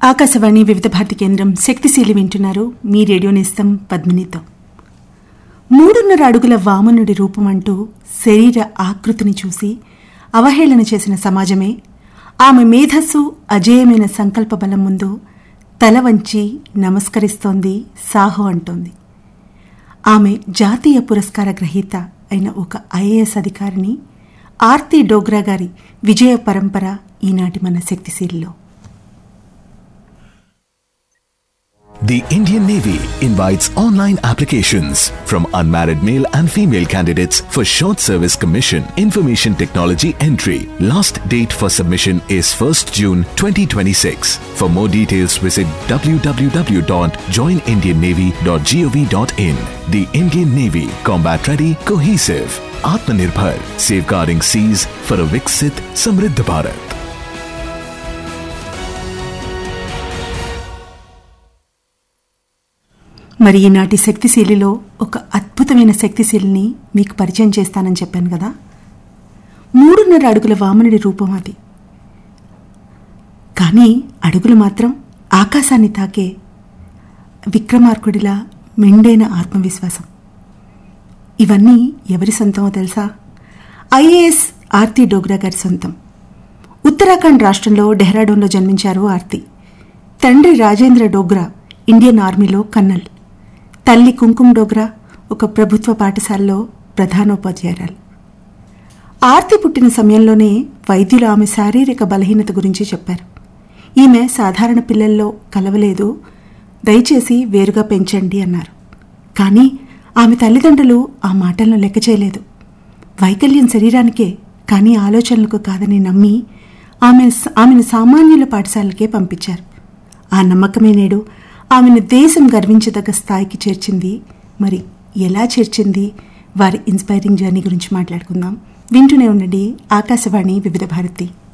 ఆకాశవాణి వివిధ భారతి కేంద్రం శక్తిశీలి వింటున్నారు మీ రేడియో నేస్తం పద్మినితో మూడున్నర అడుగుల వామనుడి రూపం అంటూ శరీర ఆకృతిని చూసి అవహేళన చేసిన సమాజమే ఆమె మేధస్సు అజేయమైన సంకల్ప బలం ముందు తల వంచి నమస్కరిస్తోంది సాహో అంటోంది ఆమె జాతీయ పురస్కార గ్రహీత అయిన ఒక ఐఏఎస్ అధికారిని ఆర్తి డోగ్రా గారి విజయ పరంపర ఈనాటి మన శక్తిశీలిలో The Indian Navy invites online applications from unmarried male and female candidates for short service commission information technology entry. Last date for submission is 1st June 2026. For more details visit www.joinindiannavy.gov.in. The Indian Navy combat ready cohesive Atmanirbhar safeguarding seas for a Viksit Samriddha Bharat. మరి ఈనాటి శక్తిశీలిలో ఒక అద్భుతమైన శక్తిశీలిని మీకు పరిచయం చేస్తానని చెప్పాను కదా మూడున్నర అడుగుల వామనుడి రూపం అది కానీ అడుగులు మాత్రం ఆకాశాన్ని తాకే విక్రమార్కుడిలా మెండైన ఆత్మవిశ్వాసం ఇవన్నీ ఎవరి సొంతమో తెలుసా ఐఏఎస్ ఆర్తి డోగ్రా గారి సొంతం ఉత్తరాఖండ్ రాష్ట్రంలో డెహ్రాడూన్లో జన్మించారు ఆర్తి తండ్రి రాజేంద్ర డోగ్రా ఇండియన్ ఆర్మీలో కన్నల్ తల్లి కుంకుమ డోగ్రా ఒక ప్రభుత్వ పాఠశాలలో ప్రధానోపాధ్యాయురాలు ఆర్తి పుట్టిన సమయంలోనే వైద్యులు ఆమె శారీరక బలహీనత గురించి చెప్పారు ఈమె సాధారణ పిల్లల్లో కలవలేదు దయచేసి వేరుగా పెంచండి అన్నారు కానీ ఆమె తల్లిదండ్రులు ఆ మాటలను లెక్క చేయలేదు వైకల్యం శరీరానికే కానీ ఆలోచనలకు కాదని నమ్మి ఆమె ఆమెను సామాన్యుల పాఠశాలకే పంపించారు ఆ నమ్మకమే నేడు ఆమెను దేశం గర్వించదగ్గ స్థాయికి చేర్చింది మరి ఎలా చేర్చింది వారి ఇన్స్పైరింగ్ జర్నీ గురించి మాట్లాడుకుందాం వింటూనే ఉండండి ఆకాశవాణి వివిధ భారతి